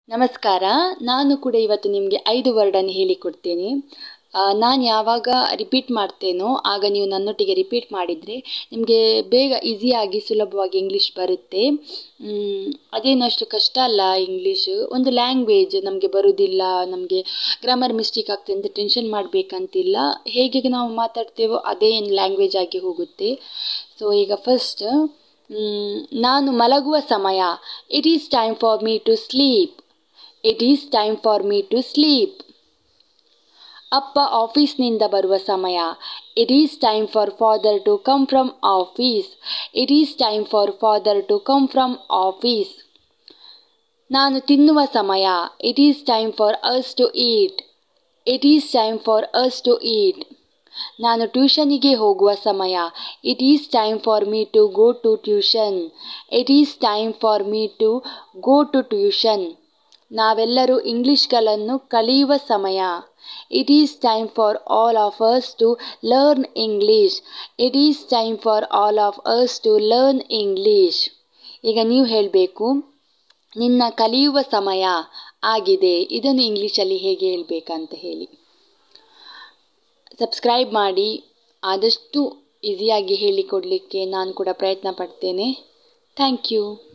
ನಮಸ್ಕಾರ ನಾನು ಕೂಡ ಇವತ್ತು ನಿಮಗೆ ಐದು ವರ್ಡನ್ನು ಹೇಳಿಕೊಡ್ತೇನೆ ನಾನು ಯಾವಾಗ ರಿಪೀಟ್ ಮಾಡ್ತೇನೋ ಆಗ ನೀವು ನನ್ನೊಟ್ಟಿಗೆ ರಿಪೀಟ್ ಮಾಡಿದರೆ ನಿಮಗೆ ಬೇಗ ಈಸಿಯಾಗಿ ಸುಲಭವಾಗಿ ಇಂಗ್ಲೀಷ್ ಬರುತ್ತೆ ಅದೇನಷ್ಟು ಕಷ್ಟ ಅಲ್ಲ ಇಂಗ್ಲೀಷು ಒಂದು ಲ್ಯಾಂಗ್ವೇಜ್ ನಮಗೆ ಬರೋದಿಲ್ಲ ನಮಗೆ ಗ್ರಾಮರ್ ಮಿಸ್ಟೇಕ್ ಆಗ್ತದೆ ಅಂತ ಟೆನ್ಷನ್ ಮಾಡಬೇಕಂತಿಲ್ಲ ಹೇಗೆ ನಾವು ಮಾತಾಡ್ತೇವೋ ಅದೇ ಲ್ಯಾಂಗ್ವೇಜ್ ಆಗಿ ಹೋಗುತ್ತೆ ಸೊ ಈಗ ಫಸ್ಟ್ ನಾನು ಮಲಗುವ ಸಮಯ it is time for me to sleep it is time for me to sleep ಅಪ್ಪ ಆಫೀಸ್ನಿಂದ ಬರುವ ಸಮಯ it is time for father to come from office it is time for father to come from office ನಾನು ತಿನ್ನುವ ಸಮಯ it is time for us to eat it is time for us to eat ನಾನು ಟ್ಯೂಷನಿಗೆ ಹೋಗುವ ಸಮಯ it is time for me to go to tuition it is time for me to go to tuition ನಾವೆಲ್ಲರೂ ಇಂಗ್ಲಿಷ್ಗಳನ್ನು ಕಲಿಯುವ ಸಮಯ it is time for all of us to learn English it is time for all of us to learn English ಈಗ ನೀವು ಹೇಳಬೇಕು ನಿನ್ನ ಕಲಿಯುವ ಸಮಯ ಆಗಿದೆ ಇದನ್ನು ಇಂಗ್ಲೀಷಲ್ಲಿ ಹೇಗೆ ಹೇಳಬೇಕಂತ ಹೇಳಿ ಸಬ್ಸ್ಕ್ರೈಬ್ ಮಾಡಿ ಆದಷ್ಟು ಈಸಿಯಾಗಿ ಹೇಳಿಕೊಡಲಿಕ್ಕೆ ನಾನು ಕೂಡ ಪ್ರಯತ್ನ ಪಡ್ತೇನೆ ಥ್ಯಾಂಕ್ ಯು